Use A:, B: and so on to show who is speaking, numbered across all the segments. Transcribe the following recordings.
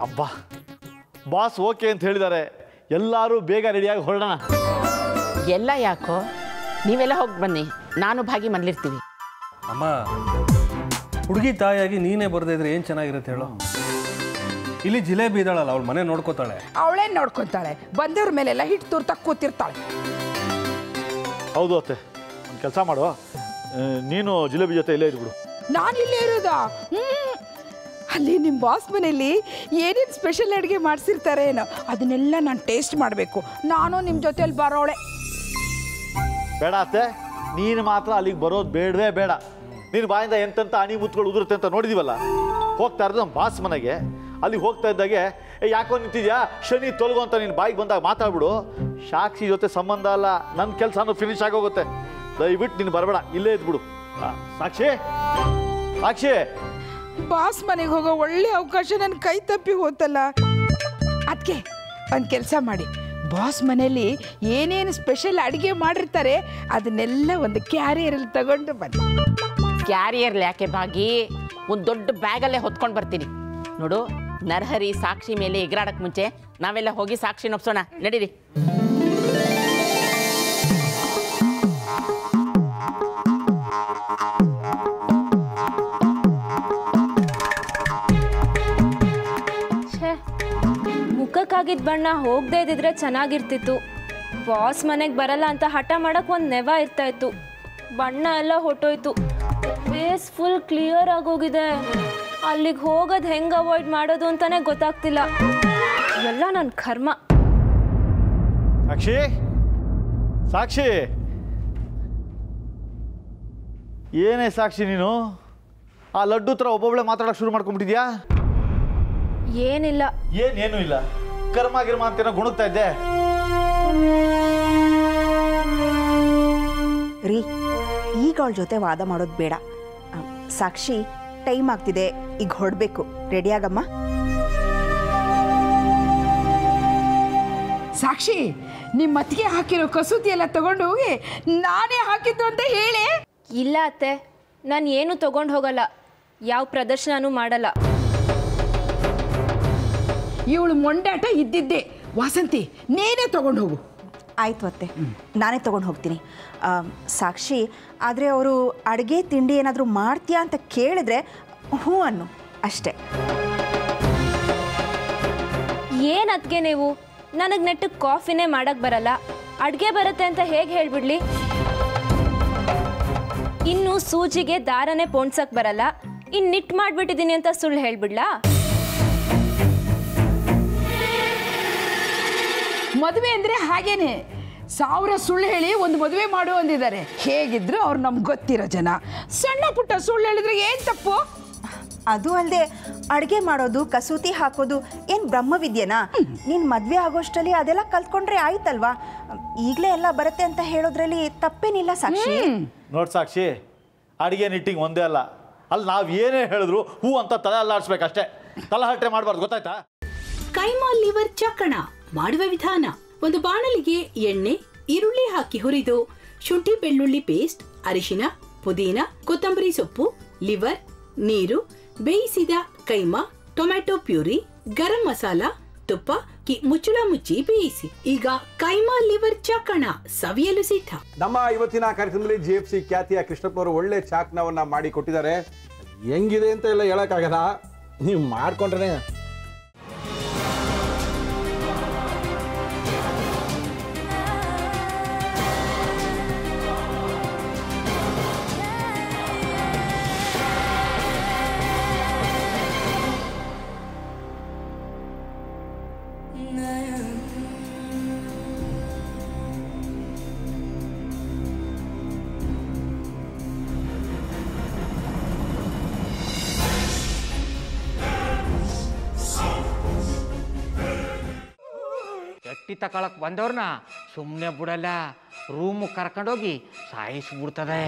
A: ಅಬ್ಬಾ boss okay ಅಂತ ಹೇಳಿದ್ದಾರೆ ಎಲ್ಲರೂ ಬೇಗ ರೆಡಿಯಾಗಿ ಹೊರಡೋಣ
B: ಎಲ್ಲ ಯಾಕೋ ನೀವೆಲ್ಲ ಹೋಗಿ ಬನ್ನಿ ನಾನು ಭಾಗಿ ಮನೇಲಿರ್ತೀವಿ
C: ಅಮ್ಮ ಹುಡುಗಿ ತಾಯಿಯಾಗಿ ನೀನೇ ಬರದೇ ಇದ್ರೆ ಏನು ಚೆನ್ನಾಗಿರುತ್ತೆ ಹೇಳು ಇಲ್ಲಿ ಜಿಲೇಬಿ ಇದ್ದಾಳಲ್ಲ ಅವಳು ಮನೆ ನೋಡ್ಕೋತಾಳೆ
D: ಅವಳೇನ್ ನೋಡ್ಕೊಂತಾಳೆ ಬಂದವ್ರ ಮೇಲೆಲ್ಲ ಹಿಟ್ಟು ತೂರ್ತಾ ಕೂತಿರ್ತಾಳೆ
A: ಹೌದು ಅತ್ತೆ ಒಂದು ಕೆಲಸ ಮಾಡು ಆ, ನೀನು ಜಿಲೇಬಿ ಜೊತೆ ಇಲ್ಲೇ ಇದ್ಬಿಡು
D: ನಾನು ಇಲ್ಲೇ ಇರೋದಾ ಹ್ಮ್ ಅಲ್ಲಿ ನಿಮ್ಮ ಬಾಸ್ ಮನೇಲಿ ಏನೇನು ಸ್ಪೆಷಲ್ ಅಡುಗೆ ಮಾಡಿಸಿರ್ತಾರೆ ಏನೋ ಅದನ್ನೆಲ್ಲ ನಾನು ಟೇಸ್ಟ್ ಮಾಡಬೇಕು ನಾನು ನಿಮ್ಮ ಜೊತೆಲಿ ಬರೋಳೆ
A: ಬೇಡ ಅತ್ತೆ ನೀನು ಮಾತ್ರ ಅಲ್ಲಿಗೆ ಬರೋದು ಬೇಡವೇ ಬೇಡ ನೀನು ಬಾಯಿಂದ ಎಂತೆಂಥ ಅಣಿ ಮುತ್ಗಳು ಉದುರುತ್ತೆ ಅಂತ ನೋಡಿದೀವಲ್ಲ ಹೋಗ್ತಾ ಇರೋದು ನಮ್ಮ ಬಾಸ್ ಮನೆಗೆ ಅಲ್ಲಿಗೆ ಹೋಗ್ತಾ ಇದ್ದಾಗೆ ಏ ಯಾಕೋ ನಿಂತಿದ್ಯಾ ಶನಿ ತೊಲಗು ಅಂತ ನೀನು ಬಾಯಿಗೆ ಬಂದಾಗ ಮಾತಾಡ್ಬಿಡು ಸಾಕ್ಷಿ ಜೊತೆ ಸಂಬಂಧ ಅಲ್ಲ ನನ್ನ ಕೆಲಸನೂ ಫಿನಿಶ್ ಆಗೋಗುತ್ತೆ ದಯವಿಟ್ಟು ನೀನು ಬರಬೇಡ ಇಲ್ಲೇ ಇದ್ಬಿಡು ಆ, ಸಾಕ್ಷಿ ಸಾಕ್ಷಿ
D: ಬಾಸ್ ಮನೆಗೆ ಹೋಗೋ ಒಳ್ಳೆ ಅವಕಾಶ ನನ್ನ ಕೈ ತಪ್ಪಿ ಹೋತಲ್ಲ ಅದಕ್ಕೆ ಒಂದು ಕೆಲಸ ಮಾಡಿ ಬಾಸ್ ಮನೇಲಿ ಏನೇನು ಸ್ಪೆಷಲ್ ಅಡುಗೆ ಮಾಡಿರ್ತಾರೆ ಅದನ್ನೆಲ್ಲ ಒಂದು ಕ್ಯಾರಿಯರಲ್ಲಿ ತಗೊಂಡು ಬನ್ನಿ
B: ಕ್ಯಾರಿಯರ್ ಯಾಕೆ ಭಾಗಿ ಒಂದು ದೊಡ್ಡ ಬ್ಯಾಗಲ್ಲೇ ಹೊತ್ಕೊಂಡು ಬರ್ತೀನಿ ನೋಡು ನರಹರಿ ಸಾಕ್ಷಿ ಮೇಲೆ ಎಗರಾಡಕ್ ಮುಂಚೆ ನಾವೆಲ್ಲ ಹೋಗಿ ಸಾಕ್ಷಿ ನೊಪ್ಸೋಣ ನಡೀರಿ
E: ಛೇ ಮುಖಕ್ಕಾಗಿದ್ದ ಬಣ್ಣ ಹೋಗದೆ ಇದ್ದಿದ್ರೆ ಚೆನ್ನಾಗಿರ್ತಿತ್ತು ಬಾಸ್ ಮನೆಗೆ ಬರಲ್ಲ ಅಂತ ಹಠ ಮಾಡಕ್ ಒಂದು ನೆವ ಇರ್ತಾ ಇತ್ತು ಬಣ್ಣ ಎಲ್ಲ ಹೊಟ್ಟೋಯ್ತು ಫೇಸ್ ಫುಲ್ ಕ್ಲಿಯರ್ ಆಗೋಗಿದೆ ಅಲ್ಲಿಗೆ ಹೋಗೋದು ಹೆಂಗೆ ಅವಾಯ್ಡ್ ಮಾಡೋದು ಅಂತಾನೆ ಗೊತ್ತಾಗ್ತಿಲ್ಲ ಎಲ್ಲ ನನ್ನ ಕರ್ಮ
A: ಸಾಕ್ಷಿ ಸಾಕ್ಷಿ ಏನೇ ಸಾಕ್ಷಿ ನೀನು ಆ ಲಡ್ಡು ಥರ ಒಬ್ಬೊಬ್ಬಳೆ ಮಾತಾಡೋಕೆ ಶುರು ಮಾಡ್ಕೊಂಡ್ಬಿಟ್ಟಿದ್ಯಾ
E: ಏನಿಲ್ಲ
A: ಏನೇನು ಇಲ್ಲ ಕರ್ಮ ಗಿರ್ಮ ಅಂತೇನೋ ಗುಣಗ್ತಾ ಇದ್ದೆ
F: ರೀ ಈಗ ಅವಳ ಜೊತೆ ವಾದ ಮಾಡೋದು ಬೇಡ ಆ, ಸಾಕ್ಷಿ ಟೈಮ್ ಆಗ್ತಿದೆ ಈಗ ಹೊರಡಬೇಕು ರೆಡಿಯಾಗಮ್ಮ
D: ಸಾಕ್ಷಿ ನಿಮ್ಮ ಅತ್ತಿಗೆ ಹಾಕಿರೋ ಕಸೂತಿ ಎಲ್ಲ ತಗೊಂಡು ಹೋಗಿ ನಾನೇ ಹಾಕಿದ್ದು ಅಂತ ಹೇಳಿ
E: ಇಲ್ಲ ಅತ್ತೆ ನಾನು ಏನು ತಗೊಂಡು ಹೋಗಲ್ಲ ಯಾವ ಪ್ರದರ್ಶನನೂ ಮಾಡಲ್ಲ
D: ಇವಳು ಮೊಂಡಾಟ ಇದ್ದಿದ್ದೆ ವಾಸಂತಿ ನೀನೇ ತಗೊಂಡು ಹೋಗು
F: ಆಯ್ತು ಅತ್ತೆ ನಾನೇ ತೊಗೊಂಡು ಹೋಗ್ತೀನಿ ಆ, ಸಾಕ್ಷಿ ಆದರೆ ಅವರು ಅಡುಗೆ ತಿಂಡಿ ಏನಾದರೂ ಮಾಡ್ತೀಯಾ ಅಂತ ಕೇಳಿದ್ರೆ ಹ್ಞೂ ಅನ್ನು ಅಷ್ಟೇ
E: ಏನು ಅದಕ್ಕೆ ನೀವು ನನಗೆ ನೆಟ್ಟಗೆ ಕಾಫಿನೇ ಮಾಡಕ್ಕೆ ಬರಲ್ಲ ಅಡುಗೆ ಬರುತ್ತೆ ಅಂತ ಹೇಗೆ ಹೇಳ್ಬಿಡ್ಲಿ ಇನ್ನು ಸೂಜಿಗೆ ದಾರನೇ ಪೋಣ್ಸಕ್ ಬರಲ್ಲ ಇನ್ನು ನಿಟ್ ಮಾಡಿಬಿಟ್ಟಿದ್ದೀನಿ ಅಂತ ಸುಳ್ಳು ಹೇಳ್ಬಿಡ್ಲಾ
D: ಮದುವೆ ಅಂದರೆ ಹಾಗೇನೆ ಸಾವಿರ ಸುಳ್ಳು ಹೇಳಿ ಒಂದು ಮದುವೆ ಮಾಡು ಅಂದಿದ್ದಾರೆ ಹೇಗಿದ್ರು ಅವ್ರು ನಮ್ಗೆ ಗೊತ್ತಿರೋ ಜನ ಸಣ್ಣ ಪುಟ್ಟ ಸುಳ್ಳು ಹೇಳಿದ್ರೆ ಏನು ತಪ್ಪು
F: ಅದು ಅಲ್ಲದೆ ಅಡುಗೆ ಮಾಡೋದು ಕಸೂತಿ ಹಾಕೋದು ಏನು ಬ್ರಹ್ಮವಿದ್ಯೆನಾ ನೀನು ಮದುವೆ ಆಗೋಷ್ಟರಲ್ಲಿ ಅದೆಲ್ಲ ಕಲ್ತ್ಕೊಂಡ್ರೆ ಆಯ್ತಲ್ವಾ ಈಗಲೇ ಎಲ್ಲ ಬರುತ್ತೆ ಅಂತ ಹೇಳೋದ್ರಲ್ಲಿ ತಪ್ಪೇನಿಲ್ಲ ಸಾಕ್ಷಿ
A: ನೋಡ್ ಸಾಕ್ಷಿ ಅಡಿಗೆ ನಿಟ್ಟಿಂಗ್ ಒಂದೇ ಅಲ್ಲ ಅಲ್ಲಿ ನಾವು ಏನೇ ಹೇಳಿದ್ರು ಹೂ ಅಂತ ತಲೆ ಅಲ್ಲಾಡ್ಸ್ಬೇಕಷ್ಟೇ ತಲಹಟ್ಟೆ ಮಾಡಬಾರ್ದು ಗೊತ್ತಾಯ್ತಾ
G: ಕೈಮಾ ಲಿವರ್ ಚಕ್ಕಣ ಮಾಡುವ ವಿಧಾನ ಒಂದು ಬಾಣಲಿಗೆ ಎಣ್ಣೆ ಈರುಳ್ಳಿ ಹಾಕಿ ಹುರಿದು ಶುಂಠಿ ಬೆಳ್ಳುಳ್ಳಿ ಪೇಸ್ಟ್ ಅರಿಶಿನ ಪುದೀನ ಕೊತ್ತಂಬರಿ ಸೊಪ್ಪು ಲಿವರ್ ನೀರು ಬೇಯಿಸಿದ ಕೈಮಾ ಟೊಮ್ಯಾಟೊ ಪ್ಯೂರಿ ಗರಂ ಮಸಾಲ ತುಪ್ಪ ಕಿ ಮುಚ್ಚಳ ಮುಚ್ಚಿ ಬೇಯಿಸಿ ಈಗ ಕೈಮಾ ಲಿವರ್ ಚಕ್ಕಣ ಸವಿಯಲು ಸಿದ್ಧ
H: ನಮ್ಮ ಇವತ್ತಿನ ಕಾರ್ಯಕ್ರಮದಲ್ಲಿ ಜಿ ಎಫ್ ಸಿ ಖ್ಯಾತಿಯ ಕೃಷ್ಣಪ್ಪನವರು ಒಳ್ಳೆ ಚಾಕ್ನವನ್ನ ಮಾಡಿ ಕೊಟ್ಟಿದ್ದಾರೆ ಹೆಂಗಿದೆ ಅಂತ ಎಲ್ಲ ಹೇಳಕ್ಕಾಗಲ್ಲ ನೀವು ಮಾಡ್ಕೊಂಡ್ರೆ
I: ಎಟ್ಟಿ ತಕೊಳಕ್ ಬಂದವ್ರನ್ನ ಸುಮ್ಮನೆ ಬಿಡಲ್ಲ ರೂಮ್ ಕರ್ಕೊಂಡೋಗಿ ಸಾಯಿಸ್ಬಿಡ್ತದೆ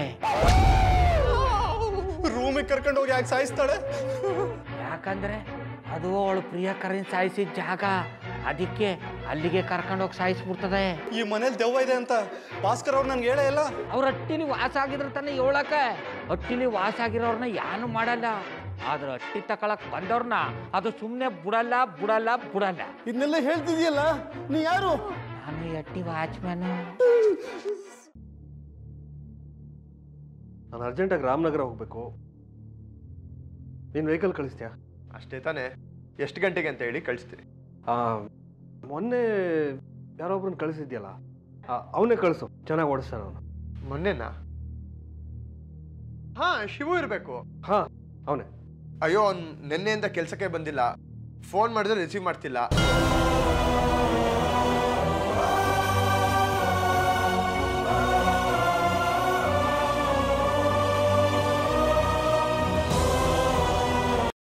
J: ರೂಮಿಗೆ ಕರ್ಕೊಂಡು ಹೋಗಿ ಯಾಕೆ ಸಾಯಿಸ್ತಾಳೆ
I: ಯಾಕಂದ್ರೆ ಅದು ಅವಳು ಪ್ರಿಯಕರನ್ ಸಾಯಿಸಿದ ಜಾಗ ಅದಕ್ಕೆ ಅಲ್ಲಿಗೆ ಕರ್ಕೊಂಡೋಗಿ ಸಾಯಿಸ್ಬಿಡ್ತದೆ
J: ಈ ಮನೇಲಿ ದೆವ್ವ ಇದೆ ಅಂತ ಭಾಸ್ಕರ್ ಅವ್ರು ನನ್ಗೆ ಹೇಳೇ ಇಲ್ಲ
I: ಅವ್ರ ಹಟ್ಟಿಲಿ ವಾಸ ಆಗಿದ್ರೆ ತಾನೇ ಹೇಳಕ ಹಟ್ಟಿಲಿ ವಾಸ ಆಗಿರೋರ್ನ ಯಾನು ಮಾಡಲ್ಲ ಆದ್ರೆ ಅಟ್ಟಿ ತಕೊಳಕ್ ಬಂದವ್ರನ್ನ ಅದು ಸುಮ್ಮನೆ ಬುಡಲ್ಲ ಬುಡಲ್ಲ ಬುಡಲ್ಲ
J: ಇದನ್ನೆಲ್ಲ ಹೇಳ್ತಿದ್ಯಲ್ಲ ನೀ ಯಾರು
I: ನಾನು ಅಟ್ಟಿ ವಾಚ್ಮ್ಯಾನ್
C: ನಾನು ಅರ್ಜೆಂಟಾಗಿ ರಾಮನಗರ ಹೋಗಬೇಕು ನೀನು ವೆಹಿಕಲ್ ಕಳಿಸ್ತೀಯಾ
K: ಅಷ್ಟೇ ತಾನೇ ಎಷ್ಟು ಗಂಟೆಗೆ ಅಂತ ಹೇಳಿ ಕಳಿಸ್ತೀನಿ
C: ಆ, ಮೊನ್ನೆ ಯಾರೊಬ್ರನ್ನ ಕಳಿಸಿದ್ಯಲ್ಲ ಅವನೇ ಕಳಿಸು ಚೆನ್ನಾಗಿ ಓಡಿಸ್ತಾನೆ ಅವನು
K: ಮೊನ್ನೆನಾ ಹಾ ಶಿವು ಇರಬೇಕು
C: ಹಾಂ ಅವನೇ
K: ಅಯ್ಯೋ ಅವ್ನು ನಿನ್ನೆಯಿಂದ ಕೆಲಸಕ್ಕೆ ಬಂದಿಲ್ಲ ಫೋನ್ ಮಾಡಿದ್ರೆ ರಿಸೀವ್ ಮಾಡ್ತಿಲ್ಲ